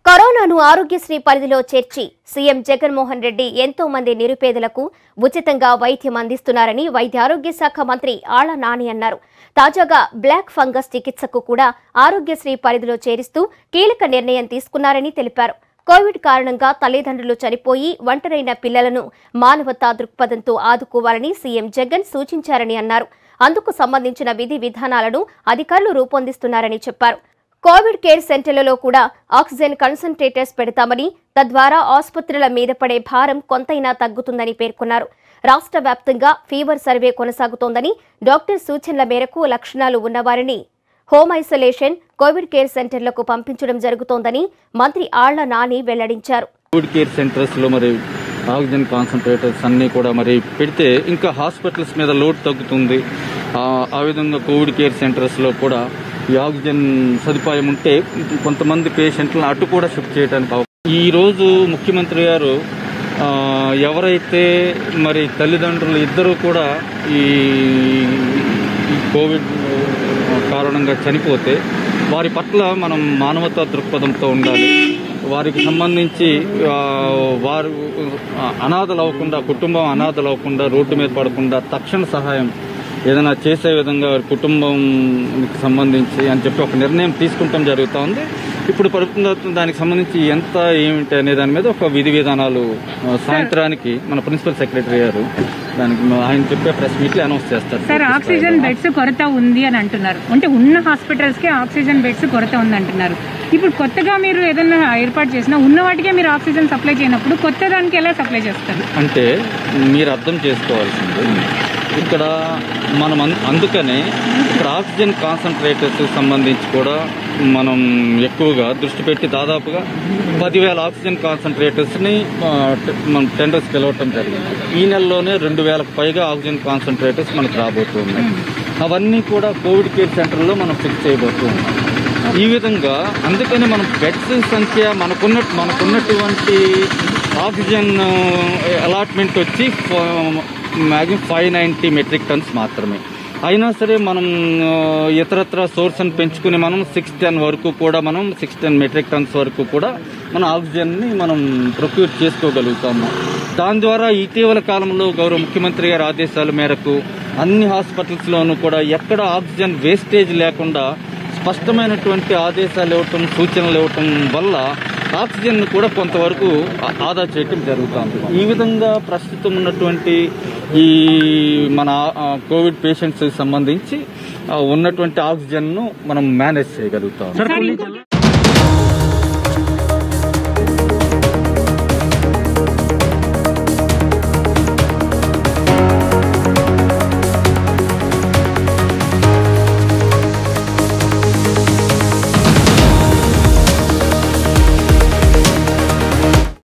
కరోనాను ఆరోగ్యశ్రీ పరిధిలో చేర్చి సీఎం జగన్మోహన్ రెడ్డి ఎంతో మంది నిరుపేదలకు ఉచితంగా వైద్యం అందిస్తున్నారని వైద్య ఆరోగ్య శాఖ మంత్రి ఆళ్ల నాని అన్నారు తాజాగా బ్లాక్ ఫంగస్ చికిత్సకు కూడా ఆరోగ్యశ్రీ పరిధిలో చేరిస్తూ కీలక నిర్ణయం తీసుకున్నారని తెలిపారు కోవిడ్ కారణంగా తల్లిదండ్రులు చనిపోయి ఒంటరైన పిల్లలను మానవతా దృక్పథంతో ఆదుకోవాలని సీఎం జగన్ సూచించారని అన్నారు అందుకు సంబంధించిన విధి విధానాలను అధికారులు రూపొందిస్తున్నారని చెప్పారు కోవిడ్ కేర్ సెంటర్లలో కూడా ఆక్సిజన్ కన్సంట్రేటర్స్ పెడతామని తద్వారా ఆసుపత్రుల మీద పడే భారం కొంతైనా తగ్గుతుందని పేర్కొన్నారు రాష్ట్ర వ్యాప్తంగా ఫీవర్ సర్వే కొనసాగుతోందని డాక్టర్ సూచనల మేరకు లక్షణాలు ఉన్నవారిని హోమ్ ఐసోలేషన్ కోవిడ్ కేర్ సెంటర్లకు పంపించడం జరుగుతోందని మంత్రి ఆళ్ల నాని వెల్లడించారు కోవిడ్ కేర్ సెంటర్స్లో మరి ఆక్సిజన్ కాన్సన్ట్రేటర్స్ అన్నీ కూడా మరి పెడితే ఇంకా హాస్పిటల్స్ మీద లోడ్ తగ్గుతుంది ఆ, ఆ విధంగా కోవిడ్ కేర్ సెంటర్స్లో కూడా ఈ ఆక్సిజన్ సదుపాయం ఉంటే కొంతమంది పేషెంట్లను అటు కూడా షిఫ్ట్ చేయడానికి అవ- ఈ రోజు ముఖ్యమంత్రి గారు ఆ, ఎవరైతే మరి తల్లిదండ్రులు ఇద్దరూ కూడా ఈ ఈ కోవిడ్ కారణంగా చనిపోతే వారి పట్ల మనం మానవతా దృక్పథంతో ఉండాలి వారికి సంబంధించి ఆ, వారు ఆ, అనాథలు అవ్వకుండా కుటుంబం అనాథలు అవ్వకుండా రోడ్డు మీద పడకుండా తక్షణ సహాయం ఏదైనా చేసే విధంగా వారి కుటుంబంకి సంబంధించి అని చెప్పి ఒక నిర్ణయం తీసుకుంటాం జరుగుతూ ఉంది ఇప్పుడు ప్రభుత్వం దానికి సంబంధించి ఎంత ఏమిటి అనే దాని మీద ఒక విధి విధానాలు ఆ, సాయంత్రానికి మన ప్రిన్సిపల్ సెక్రటరీ గారు దానికి ఆయన చెప్పే ప్రెస్ మీట్లు అనౌన్స్ చేస్తారు సార్ ఆక్సిజన్ బెడ్స్ కొరత ఉంది అని అంటున్నారు అంటే ఉన్న హాస్పిటల్స్ కి ఆక్సిజన్ బెడ్స్ కొరత ఉంది అంటున్నారు ఇప్పుడు కొత్తగా మీరు ఏదైనా ఏర్పాటు చేసినా ఉన్న వాటికే మీరు ఆక్సిజన్ సప్లై చేయనప్పుడు కొత్త దానికి ఎలా సప్లై చేస్తారు అంటే మీరు అర్థం చేసుకోవాల్సింది ఇక్కడ మనం అన్- అందుకనే ఇక్కడ ఆక్సిజన్ కాన్సన్ట్రేటర్స్ సంబంధించి కూడా మనం ఎక్కువగా దృష్టి పెట్టి దాదాపుగా పదివేల ఆక్సిజన్ కాన్సన్ట్రేటర్స్ని ఆ, టె- మనం టెండర్స్ గెలవటం జరిగింది ఈ నెలలోనే రెండు వేలకు పైగా ఆక్సిజన్ కాన్సన్ట్రేటర్స్ మనకు రాబోతున్నాయి అవన్నీ కూడా కోవిడ్ కేర్ సెంటర్లో మనం ఫిక్స్ చేయబోతున్నాం ఈ విధంగా అందుకని మనం బెడ్స్ సంఖ్య మనకున్న మనకున్నటువంటి ఆక్సిజన్ అలాట్మెంట్ వచ్చి maximum five ninety metric tons మాత్రమే అయినా సరే మనం ఆ, ఇతరత్ర సోర్స్ని పెంచుకుని మనం సిక్స్ టెన్ వరకు కూడా మనం సిక్స్ టెన్ మెట్రిక్ టన్స్ వరకు కూడా మన ఆక్సిజన్ని మనం ప్రొక్యూర్ చేసుకోగలుగుతాము దాని ద్వారా ఇటీవల కాలంలో గౌరవ ముఖ్యమంత్రి గారి ఆదేశాల మేరకు అన్ని హాస్పిటల్స్లోనూ కూడా ఎక్కడ ఆక్సిజన్ వేస్టేజ్ లేకుండా స్పష్టమైనటువంటి ఆదేశాలు ఇవ్వటం సూచనలు ఇవ్వటం వల్ల ఆక్సిజన్ కూడా కొంతవరకు ఆ- ఆదా చేయటం జరుగుతుంది ఈ విధంగా ప్రస్తుతం ఉన్నటువంటి ఈ మన ఆ, కోవిడ్ పేషెంట్స్ సంబంధించి ఆ, ఉన్నటువంటి ఆక్సిజన్ను మనం మేనేజ్ చేయగలుగుతాం సార్ ఇంకొక